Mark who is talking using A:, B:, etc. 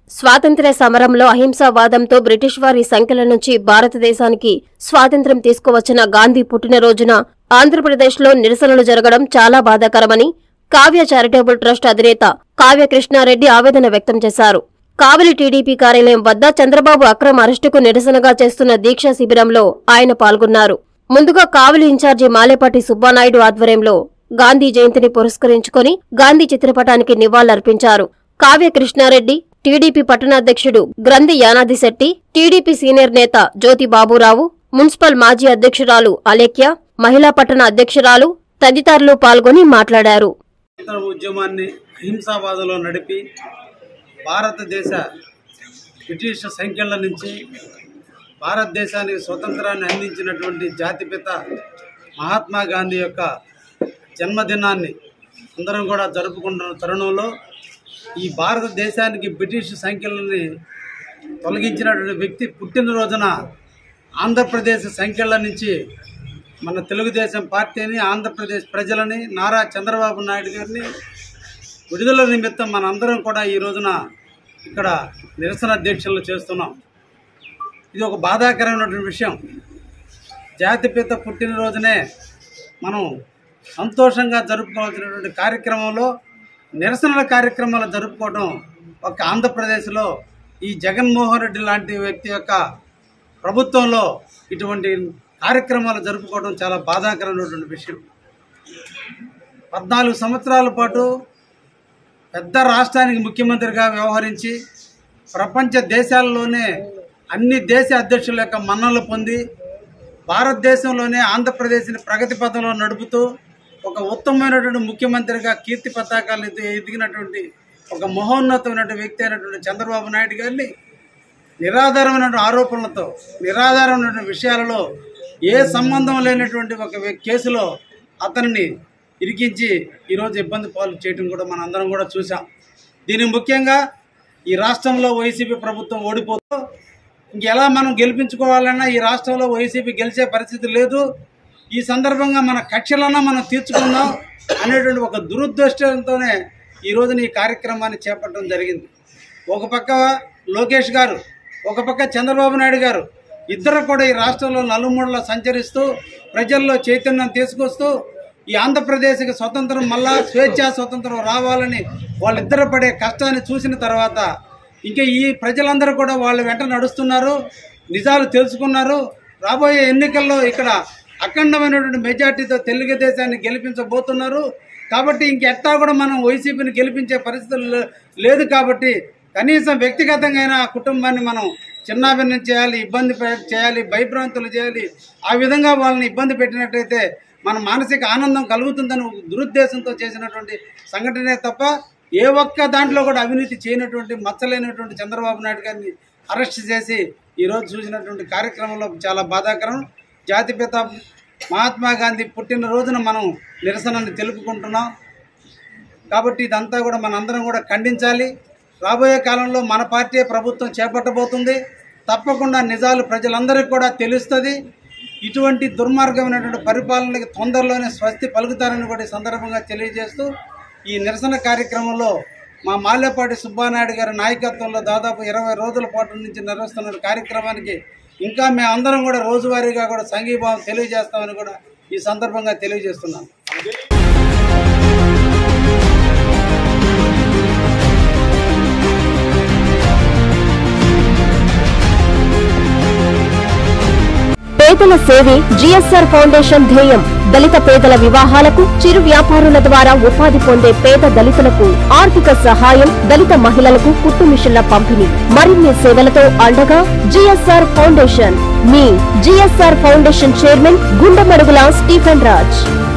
A: స్వాతంత్ర్య సమరంలో అహింసావాదంతో బ్రిటిష్ వారి సంఖ్యల నుంచి భారతదేశానికి స్వాతంత్ర్యం తీసుకువచ్చిన గాంధీ పుట్టినరోజున ఆంధ్రప్రదేశ్లో నిరసనలు జరగడం చాలా బాధాకరమని కావ్య చారిటబుల్ ట్రస్ట్ అధినేత కావ్య కృష్ణారెడ్డి ఆవేదన వ్యక్తం చేశారు కావలి టీడీపీ కార్యాలయం వద్ద చంద్రబాబు అక్రమ అరెస్టుకు నిరసనగా చేస్తున్న దీక్షా శిబిరంలో ఆయన పాల్గొన్నారు ముందుగా కావలి ఇన్ఛార్జి మాలేపాటి సుబ్బానాయుడు ఆధ్వర్యంలో గాంధీ జయంతిని పురస్కరించుకొని గాంధీ చిత్రపటానికి నివాళులర్పించారు కావ్య కృష్ణారెడ్డి టీడీపీ పట్టణాధ్యక్షుడు గ్రంథి యానాది శెట్టి టీడీపీ సీనియర్ నేత జ్యోతి బాబురావు మున్సిపల్ మాజీ అధ్యక్షురాలు అలేఖ్య మహిళా పట్టణ అధ్యక్షురాలు తదితరులు పాల్గొని మాట్లాడారు
B: ఇతర ఉద్యమాన్ని అహింసావాదంలో నడిపి భారతదేశ బ్రిటిష్ సంఖ్యల నుంచి భారతదేశానికి స్వతంత్రాన్ని అందించినటువంటి జాతిపిత మహాత్మా గాంధీ యొక్క జన్మదినాన్ని అందరం కూడా జరుపుకుంటున్న తరుణంలో ఈ భారతదేశానికి బ్రిటిష్ సంఖ్యలని తొలగించినటువంటి వ్యక్తి పుట్టినరోజున ఆంధ్రప్రదేశ్ సంఖ్యల నుంచి మన తెలుగుదేశం పార్టీని ఆంధ్రప్రదేశ్ ప్రజలని నారా చంద్రబాబు నాయుడు గారిని విడుదల నిమిత్తం మనందరం కూడా ఈ రోజున ఇక్కడ నిరసన దీక్షలు చేస్తున్నాం ఇది ఒక బాధాకరమైనటువంటి విషయం జాతిపిత పుట్టినరోజునే మనం సంతోషంగా జరుపుకోవాల్సినటువంటి కార్యక్రమంలో నిరసనల కార్యక్రమాలు జరుపుకోవడం ఒక ఆంధ్రప్రదేశ్లో ఈ జగన్మోహన్ రెడ్డి లాంటి వ్యక్తి యొక్క ప్రభుత్వంలో ఇటువంటి కార్యక్రమాలు జరుపుకోవడం చాలా బాధాకరమైనటువంటి విషయం పద్నాలుగు సంవత్సరాల పాటు పెద్ద రాష్ట్రానికి ముఖ్యమంత్రిగా వ్యవహరించి ప్రపంచ దేశాల్లోనే అన్ని దేశ అధ్యక్షుల యొక్క మన్ననలు పొంది భారతదేశంలోనే ఆంధ్రప్రదేశ్ని ప్రగతి పథంలో నడుపుతూ ఒక ఉత్తమమైనటువంటి ముఖ్యమంత్రిగా కీర్తి పతాకాలు ఎది- ఎదిగినటువంటి ఒక మహోన్నతమైనటువంటి వ్యక్తి అయినటువంటి చంద్రబాబు నాయుడు గారిని నిరాధారమైనటువంటి ఆరోపణలతో నిరాధారమైనటువంటి విషయాలలో ఏ సంబంధం లేనటువంటి ఒక వ్య- కేసులో అతనిని ఇరికించి ఈరోజు ఇబ్బంది పాలు చేయడం కూడా మనం అందరం కూడా చూసాం దీనికి ముఖ్యంగా ఈ రాష్ట్రంలో వైసీపీ ప్రభుత్వం ఓడిపోతూ ఇంకెలా మనం గెలిపించుకోవాలన్నా ఈ రాష్ట్రంలో వైసీపీ గెలిచే పరిస్థితి లేదు ఈ సందర్భంగా మన కక్షలన్నా మనం తీర్చుకుందాం అనేటువంటి ఒక దురుద్దేశంతోనే ఈ రోజున ఈ కార్యక్రమాన్ని చేపట్టడం జరిగింది ఒక పక్క లోకేష్ గారు ఒక పక్క చంద్రబాబు నాయుడు గారు ఇద్దరు కూడా ఈ రాష్ట్రంలో నలుమూడలో సంచరిస్తూ ప్రజల్లో చైతన్యం తీసుకొస్తూ ఈ ఆంధ్రప్రదేశ్కి స్వతంత్రం మళ్ళా స్వేచ్ఛా స్వతంత్రం రావాలని వాళ్ళిద్దరు పడే కష్టాన్ని చూసిన తర్వాత ఇంకా ఈ ప్రజలందరూ కూడా వాళ్ళ వెంట నడుస్తున్నారు నిజాలు తెలుసుకున్నారు రాబోయే ఎన్నికల్లో ఇక్కడ అఖండమైనటువంటి మెజార్టీతో తెలుగుదేశాన్ని గెలిపించబోతున్నారు కాబట్టి ఇంకెట్టా కూడా మనం వైసీపీని గెలిపించే పరిస్థితులు లే- లేదు కాబట్టి కనీసం వ్యక్తిగతంగా అయినా ఆ కుటుంబాన్ని మనం చిన్నాభిన్నం చేయాలి ఇబ్బంది పె- చేయాలి భయభ్రాంతులు చేయాలి ఆ విధంగా వాళ్ళని ఇబ్బంది పెట్టినట్టయితే మన మానసిక ఆనందం కలుగుతుందని ఒక దురుద్దేశంతో చేసినటువంటి సంఘటనే తప్ప ఏ ఒక్క దాంట్లో కూడా అవినీతి చేయనటువంటి మచ్చలేనటువంటి చంద్రబాబు నాయుడు గారిని అరెస్ట్ చేసి ఈరోజు చూసినటువంటి కార్యక్రమంలో చాలా బాధాకరం జాతిపిత మహాత్మా గాంధీ పుట్టినరోజున మనం నిరసనని తెలుపుకుంటున్నాం కాబట్టి ఇదంతా కూడా మనందరం కూడా ఖండించాలి రాబోయే కాలంలో మన పార్టీ ప్రభుత్వం చేపట్టబోతుంది తప్పకుండా నిజాలు ప్రజలందరికీ కూడా తెలుస్తుంది ఇటువంటి దుర్మార్గమైనటువంటి పరిపాలనకి తొందరలోనే స్వస్తి పలుకుతారని కూడా ఈ సందర్భంగా తెలియజేస్తూ ఈ నిరసన కార్యక్రమంలో మా మాల్యపాటి సుబ్బానాయుడు గారి నాయకత్వంలో దాదాపు ఇరవై రోజుల పాటు నుంచి నిర్వహిస్తున్న కార్యక్రమానికి ఇంకా మేమందరం కూడా రోజువారీగా కూడా సంఘీభావం తెలియజేస్తామని కూడా ఈ సందర్భంగా తెలియజేస్తున్నాను
A: పేదల సేవే జిఎస్ఆర్ ఫౌండేషన్ ధ్యేయం దళిత పేదల వివాహాలకు చిరు వ్యాపారుల ద్వారా ఉపాధి పొందే పేద దళితులకు ఆర్థిక సహాయం దళిత మహిళలకు కుట్టు మిషన్ల పంపిణీ మరిన్ని సేవలతో అండగా జిఎస్ఆర్ ఫౌండేషన్ మీ GSR foundation chairman Gundamadugula Stephen Raj